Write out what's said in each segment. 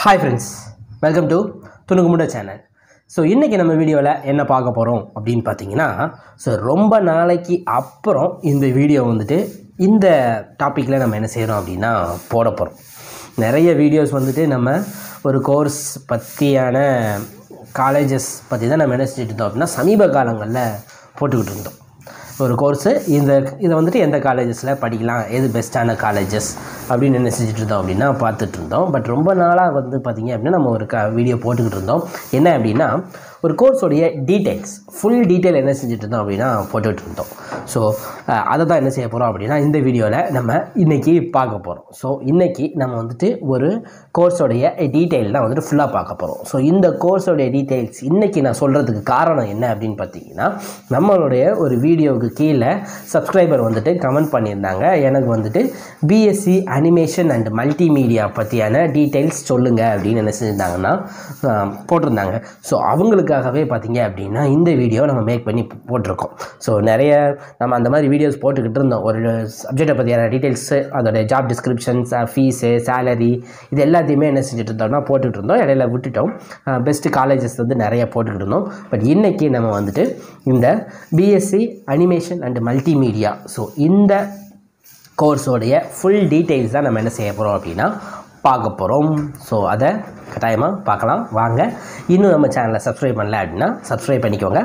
hi friends welcome to துணுக்குமுட channel so இன்றைக்கி நம்ம வீடியோவில் என்ன பார்க்க போகிறோம் அப்படின்னு பார்த்தீங்கன்னா ஸோ ரொம்ப நாளைக்கு அப்புறம் இந்த வீடியோ வந்துட்டு இந்த டாப்பிக்கில் நம்ம என்ன செய்கிறோம் அப்படின்னா போட போகிறோம் நிறைய வீடியோஸ் வந்துட்டு நம்ம ஒரு கோர்ஸ் பற்றியான காலேஜஸ் பற்றி தான் நம்ம என்ன செஞ்சுட்டு இருந்தோம் அப்படின்னா சமீப காலங்களில் போட்டுக்கிட்டு இருந்தோம் ஒரு கோர்ஸு இந்த இதை வந்துட்டு எந்த காலேஜஸில் படிக்கலாம் எது பெஸ்ட்டான காலேஜஸ் அப்படின்னு என்ன செஞ்சுட்டு இருந்தோம் அப்படின்னா பார்த்துட்டு இருந்தோம் பட் ரொம்ப நாளாக வந்து பார்த்திங்க அப்படின்னா நம்ம ஒரு க வீடியோ போட்டுக்கிட்டு இருந்தோம் என்ன அப்படின்னா ஒரு கோர்ஸோடைய டீட்டெயில்ஸ் ஃபுல் டீட்டெயில் என்ன செஞ்சுட்டு இருந்தோம் அப்படின்னா போட்டுக்கிட்டு இருந்தோம் ஸோ அதை தான் என்ன செய்ய போகிறோம் அப்படின்னா இந்த வீடியோவில் நம்ம இன்றைக்கி பார்க்க போகிறோம் ஸோ இன்றைக்கி நம்ம வந்துட்டு ஒரு கோர்ஸோடைய டீட்டெயில் தான் வந்துட்டு ஃபுல்லாக பார்க்க போகிறோம் ஸோ இந்த கோர்ஸோடைய டீட்டெயில்ஸ் இன்றைக்கி நான் சொல்கிறதுக்கு காரணம் என்ன அப்படின்னு பார்த்தீங்கன்னா நம்மளுடைய ஒரு வீடியோவுக்கு கீழே சப்ஸ்கிரைபர் வந்துட்டு கமெண்ட் பண்ணியிருந்தாங்க எனக்கு வந்துட்டு பிஎஸ்சி அனிமேஷன் அண்ட் மல்டிமீடியா பற்றியான டீட்டெயில்ஸ் சொல்லுங்கள் அப்படின்னு என்ன செஞ்சிருந்தாங்கன்னா ஆஹ், போட்டிருந்தாங்க ஸோ அவங்களுக்காகவே பார்த்தீங்க அப்படின்னா இந்த வீடியோ நம்ம மேக் பண்ணி போட்டிருக்கோம் ஸோ நிறைய நம்ம அந்த மாதிரி வீடியோஸ் போட்டுக்கிட்டு இருந்தோம் ஒரு சப்ஜெக்டை பற்றியான டீட்டெயில்ஸு அதோட ஜாப் டிஸ்கிரிப்ஷன்ஸ் ஃபீஸு சேலரி இது எல்லாத்தையுமே என்ன செஞ்சுட்டு இருந்தோம்னா போட்டுக்கிட்டு இருந்தோம் இடையில விட்டுட்டோம் பெஸ்ட்டு காலேஜஸ் வந்து நிறைய போட்டுக்கிட்டு இருந்தோம் பட் இன்றைக்கி நம்ம வந்துட்டு இந்த BSc animation and multimedia so இந்த கோர்ஸோடைய ஃபுல் டீட்டெயில்ஸ் தான் நம்ம என்ன செய்ய போகிறோம் அப்படின்னா பார்க்க போகிறோம் ஸோ அதை கட்டாயமாக பார்க்கலாம் வாங்க இன்னும் நம்ம சேனலை சப்ஸ்கிரைப் பண்ணல அப்படின்னா சப்ஸ்கிரைப் பண்ணிக்கோங்க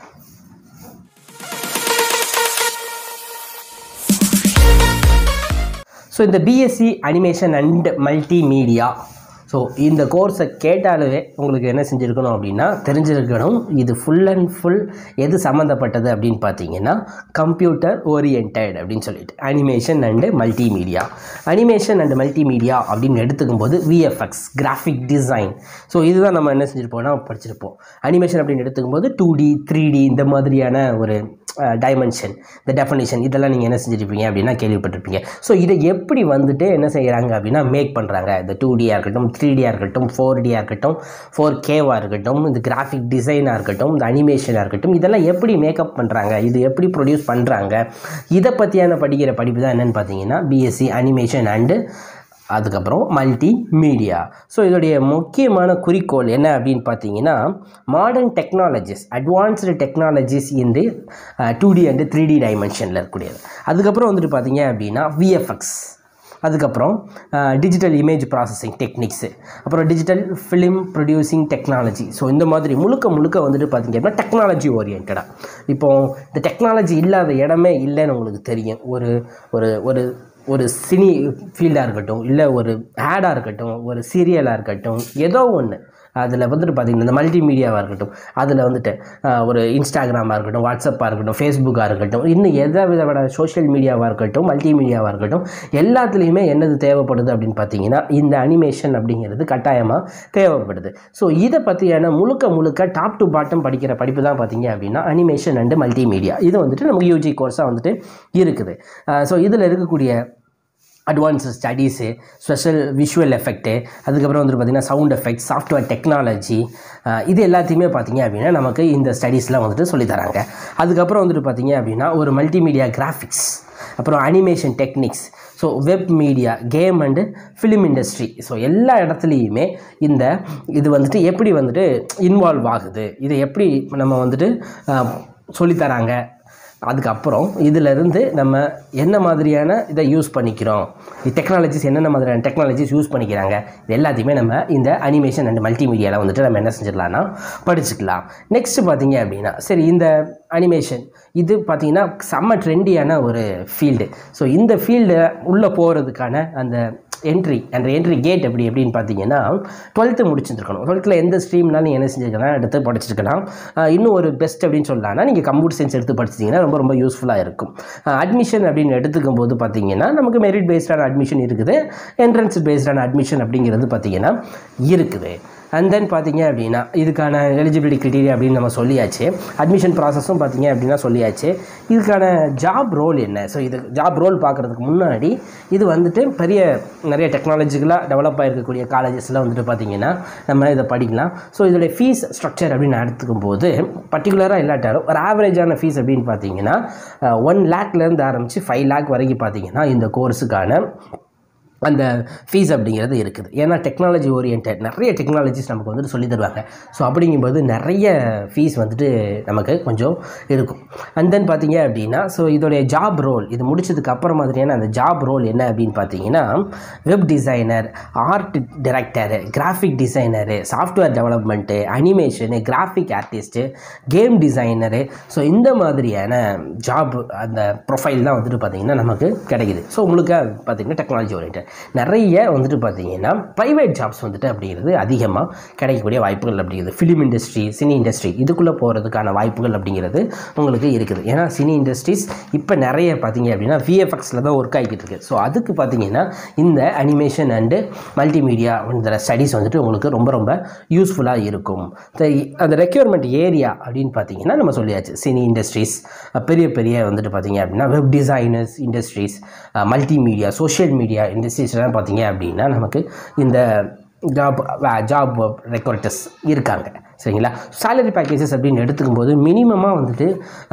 ஸோ இந்த BSc animation and multimedia so இந்த கோர்ஸை கேட்டாலே உங்களுக்கு என்ன செஞ்சுருக்கணும் அப்படின்னா தெரிஞ்சிருக்கணும் இது ஃபுல் அண்ட் ஃபுல் எது சம்மந்தப்பட்டது அப்படின்னு பார்த்தீங்கன்னா கம்ப்யூட்டர் ஓரியன்ட் அப்படின்னு சொல்லிட்டு animation and multimedia animation and multimedia அப்படின்னு எடுத்துக்கும் போது விஎஃப்எக்ஸ் கிராஃபிக் டிசைன் ஸோ இதுதான் நம்ம என்ன செஞ்சுருப்போம்னா படிச்சிருப்போம் அனிமேஷன் அப்படின்னு எடுத்துக்கும் போது டூ டி த்ரீ டி இந்த மாதிரியான ஒரு டைமென்ஷன் இந்த டெஃபனிஷன் இதெல்லாம் நீங்கள் என்ன செஞ்சுருப்பீங்க அப்படின்னா கேள்விப்பட்டிருப்பீங்க ஸோ இதை எப்படி வந்துட்டு என்ன செய்கிறாங்க அப்படின்னா மேக் பண்ணுறாங்க இந்த டூ டியாக இருக்கட்டும் த்ரீ டியாக இருக்கட்டும் ஃபோர் டியாக இருக்கட்டும் ஃபோர் கேவாக இருக்கட்டும் இந்த கிராஃபிக் டிசைனாக இருக்கட்டும் இந்த அனிமேஷனாக இருக்கட்டும் இதெல்லாம் எப்படி மேக்கப் பண்ணுறாங்க இது எப்படி ப்ரொடியூஸ் பண்ணுறாங்க இதை பற்றியான படிக்கிற படிப்பு தான் என்னென்னு பார்த்தீங்கன்னா பிஎஸ்சி அனிமேஷன் அண்டு அதுக்கப்புறம் மல்டி மீடியா ஸோ இதோடைய முக்கியமான குறிக்கோள் என்ன அப்படின்னு பார்த்தீங்கன்னா மாடர்ன் டெக்னாலஜிஸ் அட்வான்ஸ்டு டெக்னாலஜிஸ் இந்த two D and three D டைமென்ஷனில் இருக்கக்கூடியது அதுக்கப்புறம் வந்துட்டு பார்த்தீங்க அப்படின்னா விஎஃப்எக்ஸ் அதுக்கப்புறம் டிஜிட்டல் இமேஜ் ப்ராசஸிங் டெக்னிக்ஸு அப்புறம் digital film producing technology so இந்த மாதிரி முழுக்க முழுக்க வந்துட்டு பார்த்தீங்க அப்படின்னா டெக்னாலஜி ஓரியன்டாக இப்போ இந்த டெக்னாலஜி இல்லாத இடமே இல்லைன்னு உங்களுக்கு தெரியும் ஒரு ஒரு ஒரு ஒரு சினி ஃபீல்டாக இருக்கட்டும் இல்லை ஒரு ஆடாக இருக்கட்டும் ஒரு சீரியலாக இருக்கட்டும் ஏதோ ஒன்று அதில் வந்துட்டு பார்த்திங்கன்னா இந்த மல்டிமீடியாவாக இருக்கட்டும் அதில் வந்துட்டு ஆஹ், ஒரு இன்ஸ்டாகிராமாக இருக்கட்டும் வாட்ஸ்அப்பாக இருக்கட்டும் ஃபேஸ்புக்காக இருக்கட்டும் இன்னும் எதை விதமான சோஷியல் மீடியாவாக இருக்கட்டும் மல்டிமீடியாவாக இருக்கட்டும் எல்லாத்துலேயுமே என்னது தேவைப்படுது அப்படின்னு பார்த்தீங்கன்னா இந்த அனிமேஷன் அப்படிங்கிறது கட்டாயமாக தேவைப்படுது ஸோ இதை பற்றியான முழுக்க முழுக்க டாப் டு பாட்டம் படிக்கிற படிப்பு தான் பார்த்தீங்க அப்படின்னா அனிமேஷன் அண்டு மல்டிமீடியா இது வந்துட்டு நமக்கு யூஜி கோர்ஸாக வந்துட்டு இருக்குது ஸோ இதில் இருக்கக்கூடிய advance studies special visual effect அதுக்கப்புறம் வந்துட்டு பார்த்திங்கன்னா சவுண்ட் எஃபெக்ட் சாஃப்ட்வேர் டெக்னாலஜி இது எல்லாத்தையுமே பார்த்தீங்க அப்படின்னா நமக்கு இந்த ஸ்டடீஸ்லாம் வந்துட்டு சொல்லித் தராங்க அதுக்கப்புறம் வந்துட்டு பார்த்தீங்க அப்படின்னா ஒரு மல்டிமீடியா கிராஃபிக்ஸ் அப்புறம் animation techniques so web media game and film industry so எல்லா இடத்துலையுமே இந்த இது வந்துட்டு எப்படி வந்துட்டு இன்வால்வ் ஆகுது இதை எப்படி நம்ம வந்துட்டு ஆஹ், சொல்லித்தராங்க அதுக்கப்புறம் இதிலிருந்து நம்ம என்ன மாதிரியான இதை யூஸ் பண்ணிக்கிறோம் டெக்னாலஜிஸ் என்னென்ன மாதிரியான டெக்னாலஜிஸ் யூஸ் பண்ணிக்கிறாங்க இது எல்லாத்தையுமே நம்ம இந்த அனிமேஷன் அண்ட் மல்டிமீடியாவில் வந்துட்டு நம்ம என்ன செஞ்சிடலாம்னா படிச்சுக்கலாம் நெக்ஸ்ட்டு பார்த்தீங்க அப்படின்னா சரி இந்த அனிமேஷன் இது பார்த்தீங்கன்னா செம்ம ட்ரெண்டியான ஒரு ஃபீல்டு ஸோ இந்த ஃபீல்டு உள்ளே போகிறதுக்கான அந்த என்ட்ரி அந்த என்ட்ரி கேட் எப்படி எப்படின்னு பார்த்தீங்கன்னா டுவெல்த்து முடிச்சிருக்கணும் டுவெல்த்தில் எந்த ஸ்ட்ரீம்னாலும் நீங்கள் என்ன செஞ்சுருக்கலாம் எடுத்து படிச்சிருக்கலாம் ஆஹ் இன்னும் ஒரு பெஸ்ட் அப்படின்னு சொல்லலாம்னா நீங்கள் கம்ப்யூட்டர் சயின்ஸ் எடுத்து படிச்சிங்கன்னா ரொம்ப ரொம்ப யூஸ்ஃபுல்லாக இருக்கும் அட்மிஷன் அப்படின்னு எடுத்துக்கும் போது பார்த்தீங்கன்னா நமக்கு மெரிட் பேஸ்டான அட்மிஷன் இருக்குது என்ட்ரன்ஸ் பேஸ்டான அட்மிஷன் அப்படிங்கிறது பார்த்தீங்கன்னா இருக்குது அண்ட் தென் பார்த்தீங்க அப்படின்னா இதுக்கான எலிஜிபிலிட்டி கிரிட்டீரியா அப்படின்னு நம்ம சொல்லியாச்சு அட்மிஷன் ப்ராசஸும் பார்த்தீங்க அப்படின்னா சொல்லியாச்சு இதுக்கான ஜாப் ரோல் என்ன ஸோ இது ஜாப் ரோல் பார்க்குறதுக்கு முன்னாடி இது வந்துட்டு பெரிய நிறைய டெக்னாலஜிக்கலாக டெவலப் ஆகிருக்கக்கூடிய காலேஜஸில் வந்துட்டு பார்த்தீங்கன்னா நம்ம இதை படிக்கலாம் ஸோ இதோடைய ஃபீஸ் ஸ்ட்ரக்சர் அப்படின்னு எடுத்துக்கும் போது பர்டிகுலராக இல்லாட்டாலும் ஒரு ஆவரேஜான ஃபீஸ் அப்படின்னு பார்த்தீங்கன்னா ஒன் லேக்லேருந்து ஆரம்பித்து ஃபைவ் லேக் வரைக்கும் பார்த்தீங்கன்னா இந்த கோர்ஸுக்கான அந்த ஃபீஸ் அப்படிங்கிறது இருக்குது ஏன்னா டெக்னாலஜி ஓரியன்ட் நிறைய டெக்னாலஜிஸ் நமக்கு வந்துட்டு சொல்லி தருவாங்க ஸோ அப்படிங்கும்போது நிறைய ஃபீஸ் வந்துட்டு நமக்கு கொஞ்சம் இருக்கும் அண்ட் தென் பார்த்தீங்க அப்படின்னா ஸோ இதோடைய ஜாப் ரோல் இது முடிச்சதுக்கு அப்புறம் மாதிரியான அந்த ஜாப் ரோல் என்ன அப்படின்னு பார்த்தீங்கன்னா web designer art director graphic designer software development animation graphic artist game designer so இந்த மாதிரியான ஜாப் அந்த ப்ரொஃபைல் தான் வந்துட்டு பார்த்தீங்கன்னா நமக்கு கிடைக்குது ஸோ உங்களுக்கு பார்த்தீங்கன்னா டெக்னாலஜி ஓரியன்ட் நிறைய வந்துட்டு பார்த்தீங்கன்னா ப்ரைவேட் ஜாப்ஸ் வந்துட்டு அப்படிங்கிறது அதிகமாக கிடைக்கக்கூடிய வாய்ப்புகள் அப்படிங்கிறது ஃபிலிம் இண்டஸ்ட்ரி சினி இண்டஸ்ட்ரி இதுக்குள்ளே போகிறதுக்கான வாய்ப்புகள் அப்படிங்கிறது உங்களுக்கு இருக்குது ஏன்னா சினி இண்டஸ்ட்ரீஸ் இப்போ நிறைய பார்த்தீங்க அப்படின்னா விஎஃப்எக்ஸில் தான் ஒர்க் ஆகிக்கிட்டு இருக்கு ஸோ அதுக்கு பார்த்தீங்கன்னா இந்த அனிமேஷன் அண்டு மல்டிமீடியா இந்த ஸ்டடீஸ் வந்துட்டு உங்களுக்கு ரொம்ப ரொம்ப யூஸ்ஃபுல்லாக இருக்கும் the- அந்த ரெக்யூர்மெண்ட் ஏரியா அப்படின்னு பார்த்தீங்கன்னா நம்ம சொல்லியாச்சு சினி இண்டஸ்ட்ரீஸ் பெரிய பெரிய வந்துட்டு பார்த்தீங்க அப்படின்னா web designers industries multimedia social media இண்டஸ்ட்ரீஸ்லாம் பார்த்தீங்க அப்படின்னா நமக்கு இந்த ஜாப் ஜாப் ரெக்ரூட்டர்ஸ் இருக்காங்க சரிங்களா salary பேக்கேஜஸ் அப்படின்னு எடுத்துக்கும் போது மினிமமாக வந்துட்டு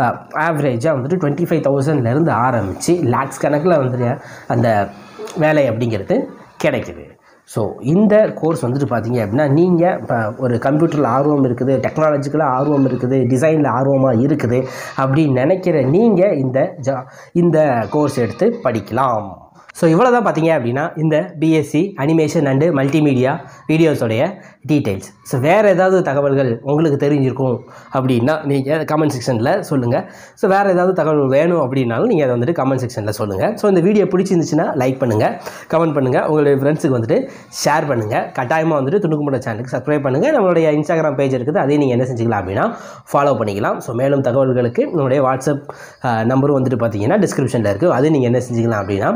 ஆவரேஜாக வந்துட்டு டுவெண்ட்டி ஃபைவ் தௌசண்ட்லேருந்து ஆரம்பித்து லேக்ஸ் கணக்கில் வந்துட்டு அந்த வேலை அப்படிங்கிறது கிடைக்குது ஸோ இந்த கோர்ஸ் வந்துட்டு பார்த்தீங்க அப்படின்னா நீங்கள் இப்போ ஒரு கம்ப்யூட்டரில் ஆர்வம் இருக்குது டெக்னாலஜிக்கலாக ஆர்வம் இருக்குது டிசைனில் ஆர்வமாக இருக்குது அப்படின்னு நினைக்கிற நீங்கள் இந்த ஜா இந்த கோர்ஸ் எடுத்து படிக்கலாம் ஸோ இவ்வளோ தான் பார்த்தீங்க அப்படின்னா இந்த பிஎஸ்சி அனிமேஷன் அண்டு மல்டிமீடியா வீடியோஸோடைய டீட்டெயில்ஸ் ஸோ வேறு ஏதாவது தகவல்கள் உங்களுக்கு தெரிஞ்சிருக்கும் அப்படின்னா நீங்கள் கமெண்ட் செக்ஷனில் சொல்லுங்கள் ஸோ வேறு ஏதாவது தகவல் வேணும் அப்படின்னாலும் நீங்கள் அதை வந்துட்டு கமெண்ட் செக்ஷனில் சொல்லுங்கள் ஸோ இந்த வீடியோ பிடிச்சிருந்துச்சுன்னா லைக் பண்ணுங்கள் கமெண்ட் பண்ணுங்கள் உங்களுடைய ஃப்ரெண்ட்ஸுக்கு வந்துட்டு ஷேர் பண்ணுங்கள் கட்டாயமாக வந்துட்டு துணுக்குமுட சேனலுக்கு சப்ஸ்கிரைப் பண்ணுங்கள் நம்மளுடைய இன்ஸ்டாகிராம் பேஜ் இருக்குது அதையும் நீங்கள் என்ன செஞ்சுக்கலாம் அப்படின்னா ஃபாலோ பண்ணிக்கலாம் ஸோ மேலும் தகவல்களுக்கு நம்மளுடைய வாட்ஸ்அப் நம்பரும் வந்துட்டு பார்த்தீங்கன்னா டிஸ்கிரிப்ஷனில் இருக்குது அதையும் நீங்கள் என்ன செஞ்சுக்கலாம் அப்படின்னா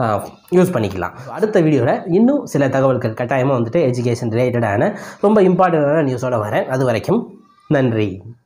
யூஸ் பண்ணிக்கலாம் அடுத்த வீடியோவில் இன்னும் சில தகவல்கள் கட்டாயமாக வந்துட்டு எஜுகேஷன் ரிலேட்டடான ரொம்ப இம்பார்ட்டண்டான நியூஸோட வரேன் அது வரைக்கும் நன்றி